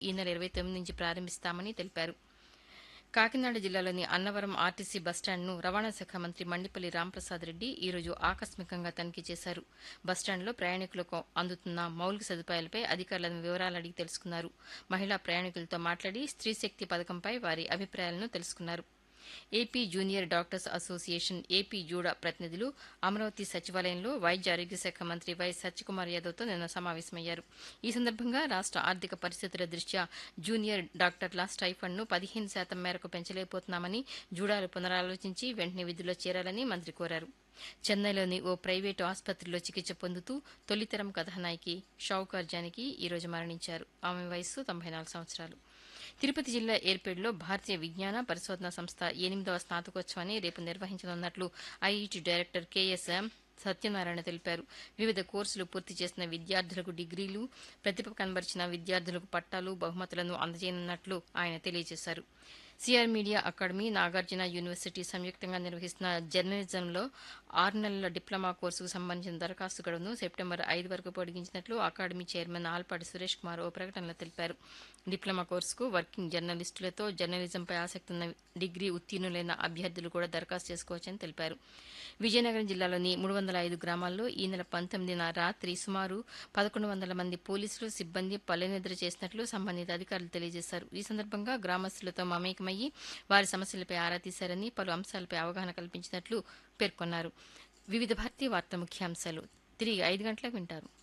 ఈ నెల ఇరవై తొమ్మిది నుంచి ప్రారంభిస్తామని తెలిపారు కాకినాడ జిల్లాలోని అన్నవరం ఆర్టీసీ బస్టాండ్ను రవాణా శాఖ మంత్రి మండిపల్లి రాంప్రసాద్ రెడ్డి ఈరోజు ఆకస్మికంగా తనిఖీ చేశారు బస్టాండ్లో ప్రయాణికులకు అందుతున్న మౌలిక సదుపాయాలపై అధికారులను వివరాలు అడిగి తెలుసుకున్నారు మహిళా ప్రయాణికులతో మాట్లాడి స్త్రీ శక్తి పథకంపై వారి అభిప్రాయాలను తెలుసుకున్నారు AP junior doctors association AP JUDA ప్రతినిధులు అమరావతి సచివాలయంలో వైద్య ఆరోగ్య శాఖ మంత్రి వై సత్యకుమార్ యాదవ్తో నిన్న సమావేశమయ్యారు ఈ సందర్భంగా రాష్ట ఆర్థిక పరిస్థితుల దృష్ట్యా జూనియర్ డాక్టర్ల స్టైఫండ్ను పదిహేను శాతం మేరకు పెంచలేకపోతున్నామని జూడాలు పునరాలోచించి వెంటనే విధుల్లో చేరాలని మంత్రి కోరారు చెన్నైలోని ఓ ప్రైవేటు ఆసుపత్రిలో చికిత్స పొందుతూ తొలితరం కథానాయకి షౌకార్ జానకి ఈరోజు మరణించారు ఆమె వయస్సు తొంభై నాలుగు సంవత్సరాలు తిరుపతి జిల్లా ఏర్పేడులో భారతీయ విజ్ఞాన పరిశోధన సంస్థ ఎనిమిదవ స్నాతకోత్సవాన్ని రేపు నిర్వహించనున్నట్లు ఐఐటి డైరెక్టర్ కెఎస్ఎం సత్యనారాయణ తెలిపారు వివిధ కోర్సులు పూర్తి చేసిన విద్యార్థులకు డిగ్రీలు ప్రతిభ కనబరిచిన విద్యార్థులకు పట్టాలు బహుమతులను అందజేయనున్నట్లు ఆయన తెలియజేశారు C R media academy Nagarjuna university సంయుక్తంగా నిర్వహిస్తున్న జర్నలిజంలో ఆరు నెలల డిప్లొమా కోర్సుకు సంబంధించిన దరఖాస్తు గడువును సెప్టెంబర్ ఐదు వరకు పొడిగించినట్లు అకాడమీ చైర్మన్ ఆల్పాటి సురేష్ కుమార్ ఓ ప్రకటనలో తెలిపారు డిప్లొమా కోర్సుకు వర్కింగ్ జర్నలిస్టులతో జర్నలిజంపై ఆసక్తి ఉన్న డిగ్రీ ఉత్తీర్ణులైన అభ్యర్థులు కూడా దరఖాస్తు చేసుకోవచ్చని తెలిపారు విజయనగరం జిల్లాలోని మూడు వందల ఐదు గ్రామాల్లో ఈ నెల పంతొమ్మిదిన రాత్రి సుమారు పదకొండు వందల మంది పోలీసులు సిబ్బంది పల్లెనిద్ర చేసినట్లు సంబంధిత అధికారులు తెలియజేశారు ఈ సందర్భంగా గ్రామస్తులతో మమేకమయ్యి వారి సమస్యలపై ఆరా తీశారని పలు అంశాలపై అవగాహన కల్పించినట్లు పేర్కొన్నారు వివిధ భారతీయ వార్తా ముఖ్యాంశాలు తిరిగి ఐదు గంటలకు వింటారు